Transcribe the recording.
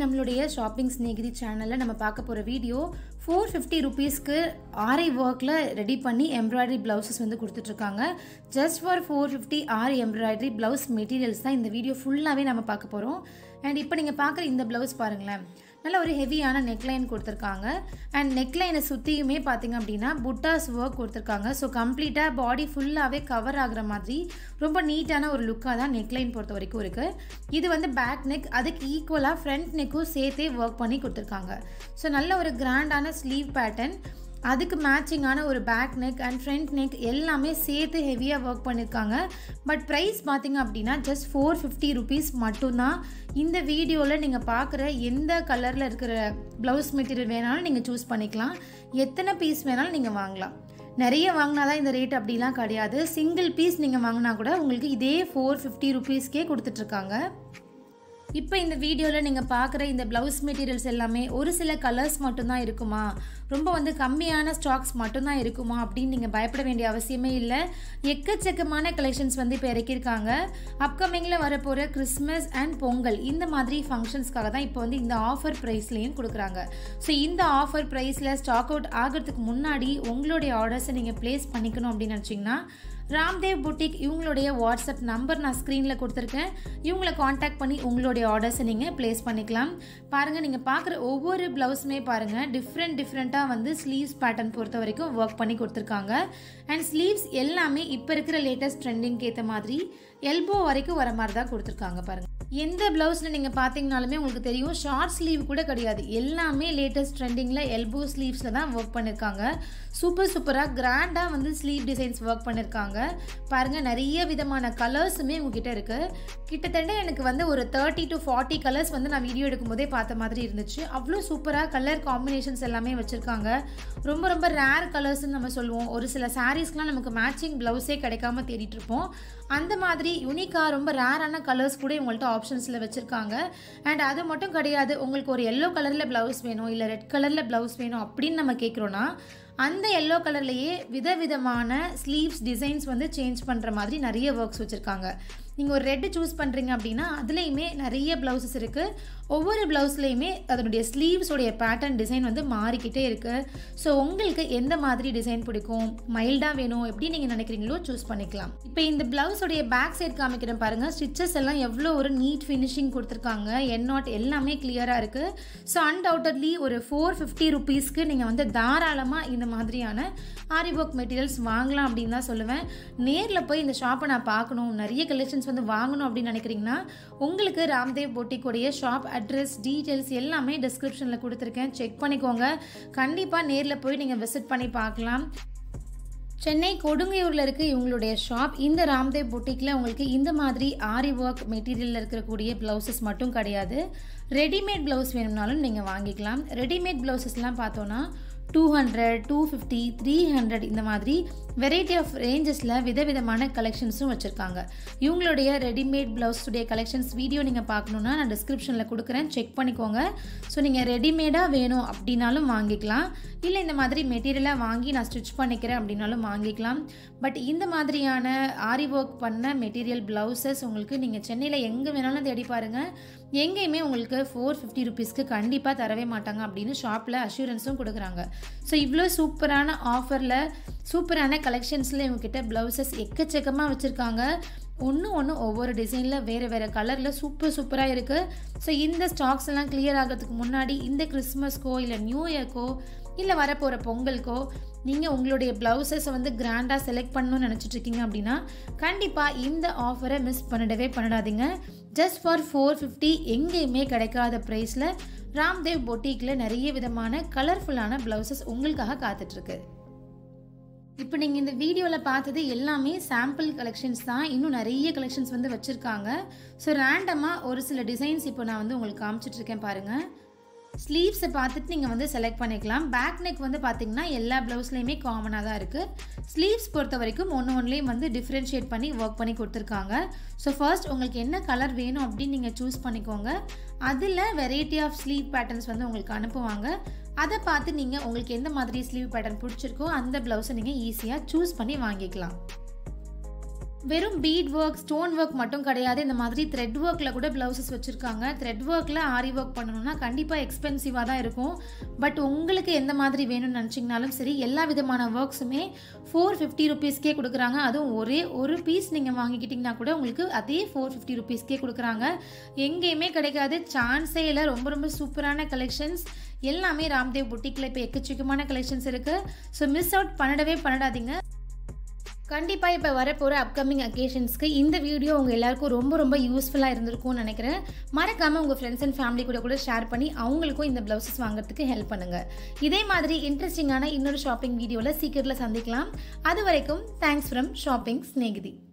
நம்மளுடைய ஷாப்பிங் ஸ்நேகிதி சேனலில் நம்ம பார்க்க போகிற வீடியோ ஃபோர் ஃபிஃப்டி ருபீஸ்க்கு ஆரி ஒர்க்கில் ரெடி பண்ணி எம்ப்ராய்டரி ப்ளவுசஸ் வந்து கொடுத்துட்ருக்காங்க just for four fifty aari embroidery blouse materials தான் இந்த வீடியோ ஃபுல்லாகவே நம்ம பார்க்க போகிறோம் அண்ட் இப்போ நீங்கள் பார்க்குற இந்த ப்ளவுஸ் பாருங்களேன் நல்ல ஒரு ஹெவியான நெக்லைன் கொடுத்துருக்காங்க அண்ட் நெக்லைனை சுற்றியுமே பார்த்தீங்க அப்படின்னா புட்டாஸ் ஒர்க் கொடுத்துருக்காங்க ஸோ கம்ப்ளீட்டாக பாடி ஃபுல்லாகவே கவர் ஆகுற மாதிரி ரொம்ப நீட்டான ஒரு லுக்காக தான் நெக்லைன் பொறுத்த வரைக்கும் இருக்குது இது வந்து பேக் நெக் அதுக்கு ஈக்குவலாக ஃப்ரண்ட் நெக்கும் சேர்த்தே ஒர்க் பண்ணி கொடுத்துருக்காங்க ஸோ நல்ல ஒரு கிராண்டான ஸ்லீவ் பேட்டர்ன் அதுக்கு மேட்சிங்கான ஒரு back neck and front neck எல்லாமே சேர்த்து ஹெவியாக ஒர்க் பண்ணியிருக்காங்க பட் ப்ரைஸ் பார்த்தீங்க அப்படின்னா ஜஸ்ட் ஃபோர் ஃபிஃப்டி ருபீஸ் மட்டும்தான் இந்த வீடியோவில் நீங்கள் பார்க்குற எந்த கலரில் இருக்கிற ப்ளவுஸ் மெட்டீரியல் வேணாலும் நீங்கள் சூஸ் பண்ணிக்கலாம் எத்தனை பீஸ் வேணாலும் நீங்கள் வாங்கலாம் நிறைய வாங்கினா தான் இந்த ரேட் அப்படிலாம் கிடையாது சிங்கிள் பீஸ் நீங்கள் வாங்கினா கூட உங்களுக்கு இதே ஃபோர் ஃபிஃப்டி ருபீஸ்க்கே கொடுத்துட்ருக்காங்க இப்போ இந்த வீடியோவில் நீங்கள் பார்க்குற இந்த ப்ளவுஸ் மெட்டீரியல்ஸ் எல்லாமே ஒரு சில கலர்ஸ் மட்டும்தான் இருக்குமா ரொம்ப வந்து கம்மியான ஸ்டாக்ஸ் மட்டும்தான் இருக்குமா அப்படின்னு நீங்கள் பயப்பட வேண்டிய அவசியமே இல்லை எக்கச்சக்கமான கலெக்ஷன்ஸ் வந்து இப்போ இறக்கியிருக்காங்க அப்கமிங்கில் வரப்போகிற கிறிஸ்மஸ் அண்ட் பொங்கல் இந்த மாதிரி ஃபங்க்ஷன்ஸ்க்காக தான் இப்போ வந்து இந்த ஆஃபர் ப்ரைஸ்லேயும் கொடுக்குறாங்க ஸோ இந்த ஆஃபர் ப்ரைஸில் ஸ்டாக் அவுட் ஆகிறதுக்கு முன்னாடி உங்களுடைய ஆர்டர்ஸை நீங்கள் ப்ளேஸ் பண்ணிக்கணும் அப்படின்னு நினச்சிங்கன்னா ராம்தேவ் புட்டிக் இவங்களுடைய வாட்ஸ்அப் நம்பர் நான் ஸ்க்ரீனில் கொடுத்துருக்கேன் இவங்களை காண்டாக்ட் பண்ணி உங்களுடைய ஆர்டர்ஸை நீங்கள் ப்ளேஸ் பண்ணிக்கலாம் பாருங்கள் நீங்கள் பார்க்குற ஒவ்வொரு ப்ளவுஸுமே பாருங்கள் டிஃப்ரெண்ட் டிஃப்ரெண்ட்டாக வந்து ஸ்லீவ்ஸ் பேட்டர்ன் பொறுத்த வரைக்கும் ஒர்க் பண்ணி கொடுத்துருக்காங்க அண்ட் ஸ்லீவ்ஸ் எல்லாமே இப்போ இருக்கிற லேட்டஸ்ட் ட்ரெண்டிங்க்கு ஏற்ற மாதிரி எல்போ வரைக்கும் வர மாதிரி தான் கொடுத்துருக்காங்க பாருங்கள் எந்த ப்ளவுஸில் நீங்கள் பார்த்தீங்கனாலுமே உங்களுக்கு தெரியும் ஷார்ட் ஸ்லீவ் கூட கிடையாது எல்லாமே லேட்டஸ்ட் ட்ரெண்டிங்கில் எல்போ ஸ்லீவ்ஸில் தான் ஒர்க் பண்ணியிருக்காங்க சூப்பர் சூப்பராக கிராண்டாக வந்து ஸ்லீவ் டிசைன்ஸ் ஒர்க் பண்ணியிருக்காங்க பாருங்கள் நிறைய விதமான கலர்ஸுமே உங்ககிட்ட இருக்குது கிட்டத்தட்ட எனக்கு வந்து ஒரு தேர்ட்டி டு ஃபார்ட்டி கலர்ஸ் வந்து நான் வீடியோ எடுக்கும்போதே பார்த்த மாதிரி இருந்துச்சு அவ்வளோ சூப்பராக கலர் காம்பினேஷன்ஸ் எல்லாமே வச்சுருக்காங்க ரொம்ப ரொம்ப ரேர் கலர்ஸ்னு நம்ம சொல்லுவோம் ஒரு சில சாரீஸ்க்குலாம் நமக்கு மேட்சிங் ப்ளவுஸே கிடைக்காம தேடிட்டு இருப்போம் அந்த மாதிரி யூனிக்காக ரொம்ப ரேரான கலர்ஸ் கூட இவங்கள்ட்ட ஆப்ஷன்ஸில் வச்சுருக்காங்க அண்ட் அது மட்டும் கிடையாது உங்களுக்கு ஒரு எல்லோ கலரில் ப்ளவுஸ் வேணும் இல்லை ரெட் கலரில் ப்ளவுஸ் வேணும் அப்படின்னு நம்ம கேட்குறோன்னா அந்த எல்லோ கலர்லேயே விதவிதமான ஸ்லீவ்ஸ் டிசைன்ஸ் வந்து சேஞ்ச் பண்ணுற மாதிரி நிறைய ஒர்க்ஸ் வச்சுருக்காங்க நீங்கள் ஒரு ரெட்டு சூஸ் பண்ணுறீங்க அப்படின்னா அதுலேயுமே நிறைய ப்ளவுசஸ் இருக்குது ஒவ்வொரு ப்ளவுஸ்லேயுமே அதனுடைய ஸ்லீவ்ஸோடைய பேட்டர்ன் டிசைன் வந்து மாறிக்கிட்டே இருக்குது ஸோ உங்களுக்கு எந்த மாதிரி டிசைன் பிடிக்கும் மைல்டாக வேணும் எப்படி நீங்கள் நினைக்கிறீங்களோ சூஸ் பண்ணிக்கலாம் இப்போ இந்த ப்ளவுஸோடைய பேக் சைட் காமிக்கிறேன் பாருங்கள் ஸ்டிச்சஸ் எல்லாம் எவ்வளோ ஒரு நீட் ஃபினிஷிங் கொடுத்துருக்காங்க என் நாட் எல்லாமே கிளியராக இருக்குது ஸோ அன்டவுட்டட்லி ஒரு ஃபோர் ஃபிஃப்டி ருபீஸ்க்கு நீங்கள் வந்து தாராளமாக இந்த மாதிரியான ஆரி ஒர்க் மெட்டீரியல்ஸ் வாங்கலாம் அப்படின்னு தான் சொல்லுவேன் நேரில் போய் இந்த ஷாப்பை நான் பார்க்கணும் நிறைய கலெக்ஷன்ஸ் வந்து வாங்கணும் அப்படின்னு நினைக்கிறீங்கன்னா உங்களுக்கு ராம்தேவ் பொட்டிக்குடைய ஷாப் அட்ரஸ் டீட்டெயில்ஸ் எல்லாமே டிஸ்கிரிப்ஷனில் கொடுத்துருக்கேன் செக் பண்ணிக்கோங்க கண்டிப்பாக நேரில் போய் நீங்கள் விசிட் பண்ணி பார்க்கலாம் சென்னை கொடுங்கையூரில் இருக்க இவங்களுடைய ஷாப் இந்த ராம்தேவ் புட்டிக்கில் உங்களுக்கு இந்த மாதிரி ஆரி ஒர்க் மெட்டீரியலில் இருக்கக்கூடிய ப்ளவுசஸ் மட்டும் கிடையாது ரெடிமேட் ப்ளவுஸ் வேணும்னாலும் நீங்கள் வாங்கிக்கலாம் ரெடிமேட் ப்ளவுசஸ்லாம் பார்த்தோன்னா two hundred two fifty three hundred இந்த மாதிரி வெரைட்டி ஆஃப் ரேஞ்சஸில் விதவிதமான கலெக்ஷன்ஸும் வச்சுருக்காங்க இவங்களுடைய ரெடிமேட் ப்ளவுஸுடைய கலெக்ஷன்ஸ் வீடியோ நீங்கள் பார்க்கணுன்னா நான் டிஸ்கிரிப்ஷனில் கொடுக்குறேன் செக் பண்ணிக்கோங்க ஸோ நீங்கள் ரெடிமேடாக வேணும் அப்படின்னாலும் வாங்கிக்கலாம் இல்லை இந்த மாதிரி மெட்டீரியலாக வாங்கி நான் ஸ்டிச் பண்ணிக்கிறேன் அப்படின்னாலும் வாங்கிக்கலாம் பட் இந்த மாதிரியான ஆரி ஒர்க் பண்ண மெட்டீரியல் ப்ளவுசஸ் உங்களுக்கு நீங்கள் சென்னையில் எங்கே வேணாலும் தேடி பாருங்கள் எங்கேயுமே உங்களுக்கு ஃபோர் ஃபிஃப்டி ருபீஸ்க்கு கண்டிப்பாக தரவே மாட்டாங்க அப்படின்னு ஷாப்பில் அஷூரன்ஸும் கொடுக்குறாங்க ஸோ இவ்வளோ சூப்பரான ஆஃபரில் சூப்பரான கலெக்ஷன்ஸில் இவங்ககிட்ட ப்ளவுசஸ் எக்கச்சக்கமாக வச்சுருக்காங்க ஒன்று ஒன்று ஒவ்வொரு டிசைனில் வேறு வேறு கலரில் சூப்பர் சூப்பராக இருக்குது ஸோ இந்த ஸ்டாக்ஸ் எல்லாம் கிளியர் ஆகிறதுக்கு முன்னாடி இந்த கிறிஸ்மஸ்க்கோ இல்லை நியூ இயர்க்கோ இல்லை வரப்போகிற பொங்கலுக்கோ நீங்கள் உங்களுடைய ப்ளவுசஸை வந்து கிராண்டாக செலக்ட் பண்ணணும்னு நினச்சிட்டு இருக்கீங்க அப்படின்னா கண்டிப்பாக இந்த ஆஃபரை மிஸ் பண்ணிடவே பண்ணிடாதீங்க ஜஸ்ட் ஃபார் ஃபோர் ஃபிஃப்டி எங்கேயுமே கிடைக்காத ப்ரைஸில் ராம்தேவ் பொட்டிக்கில் நிறைய விதமான கலர்ஃபுல்லான ப்ளவுசஸ் உங்களுக்காக காத்துட்ருக்கு இப்போ நீங்கள் இந்த வீடியோவில் பார்த்தது எல்லாமே சாம்பிள் கலெக்ஷன்ஸ் தான் இன்னும் நிறைய கலெக்ஷன்ஸ் வந்து வச்சுருக்காங்க ஸோ ரேண்டமாக ஒரு சில டிசைன்ஸ் இப்போ நான் வந்து உங்களுக்கு காமிச்சிட்ருக்கேன் பாருங்கள் ஸ்லீவ்ஸை பார்த்துட்டு நீங்கள் வந்து செலக்ட் பண்ணிக்கலாம் பேக் நெக் வந்து பார்த்தீங்கன்னா எல்லா ப்ளவுஸ்லேயுமே காமனாக தான் இருக்குது ஸ்லீவ்ஸ் பொறுத்த வரைக்கும் ஒன்று ஒன்றுலேயும் வந்து டிஃப்ரென்ஷியேட் பண்ணி ஒர்க் பண்ணி கொடுத்துருக்காங்க ஸோ ஃபர்ஸ்ட் உங்களுக்கு என்ன கலர் வேணும் அப்படின்னு நீங்கள் சூஸ் பண்ணிக்கோங்க அதில் வெரைட்டி ஆஃப் ஸ்லீவ் பேட்டர்ன்ஸ் வந்து உங்களுக்கு அனுப்புவாங்க அதை பார்த்து நீங்கள் உங்களுக்கு எந்த மாதிரி ஸ்லீவ் பேட்டர்ன் பிடிச்சிருக்கோ அந்த ப்ளவுஸை நீங்கள் ஈஸியாக சூஸ் பண்ணி வாங்கிக்கலாம் வெறும் பீட் ஒர்க் ஸ்டோன் ஒர்க் மட்டும் கிடையாது இந்த மாதிரி த்ரெட் ஒர்க்கில் கூட ப்ளவுசஸ் வச்சுருக்காங்க த்ரெட் ஒர்க்கில் ஆரி ஒர்க் பண்ணணும்னா கண்டிப்பாக எக்ஸ்பென்சிவாக தான் இருக்கும் பட் உங்களுக்கு எந்த மாதிரி வேணும்னு நினச்சிங்கனாலும் சரி எல்லா விதமான ஒர்க்ஸுமே ஃபோர் ஃபிஃப்டி ருபீஸ்க்கே கொடுக்குறாங்க அதுவும் ஒரே ஒரு பீஸ் நீங்கள் வாங்கிக்கிட்டிங்கன்னா கூட உங்களுக்கு அதே ஃபோர் ஃபிஃப்டி ருபீஸ்க்கே கொடுக்குறாங்க எங்கேயுமே கிடைக்காது சான்ஸே இல்லை ரொம்ப ரொம்ப சூப்பரான கலெக்ஷன்ஸ் எல்லாமே ராம்தேவ் புட்டிக்கில் இப்போ எக்கச்சக்கமான கலெக்ஷன்ஸ் இருக்குது ஸோ மிஸ் அவுட் பண்ணிடவே பண்ணிடாதீங்க கண்டிப்பாக இப்போ வரப்போகிற அப்கமிங் அக்கேஷன்ஸ்க்கு இந்த வீடியோ உங்கள் எல்லாருக்கும் ரொம்ப ரொம்ப யூஸ்ஃபுல்லாக இருந்திருக்கும்னு நினைக்கிறேன் மறக்காமல் உங்கள் ஃப்ரெண்ட்ஸ் அண்ட் ஃபேமிலி கூட கூட ஷேர் பண்ணி அவங்களுக்கும் இந்த ப்ளவுசஸ் வாங்குறதுக்கு ஹெல்ப் பண்ணுங்கள் இதே மாதிரி இன்ட்ரெஸ்டிங்கான இன்னொரு ஷாப்பிங் வீடியோவில் சீக்கிரத்தில் சந்திக்கலாம் அது வரைக்கும் தேங்க்ஸ் ஃப்ரம் ஷாப்பிங் ஸ்நேகிதி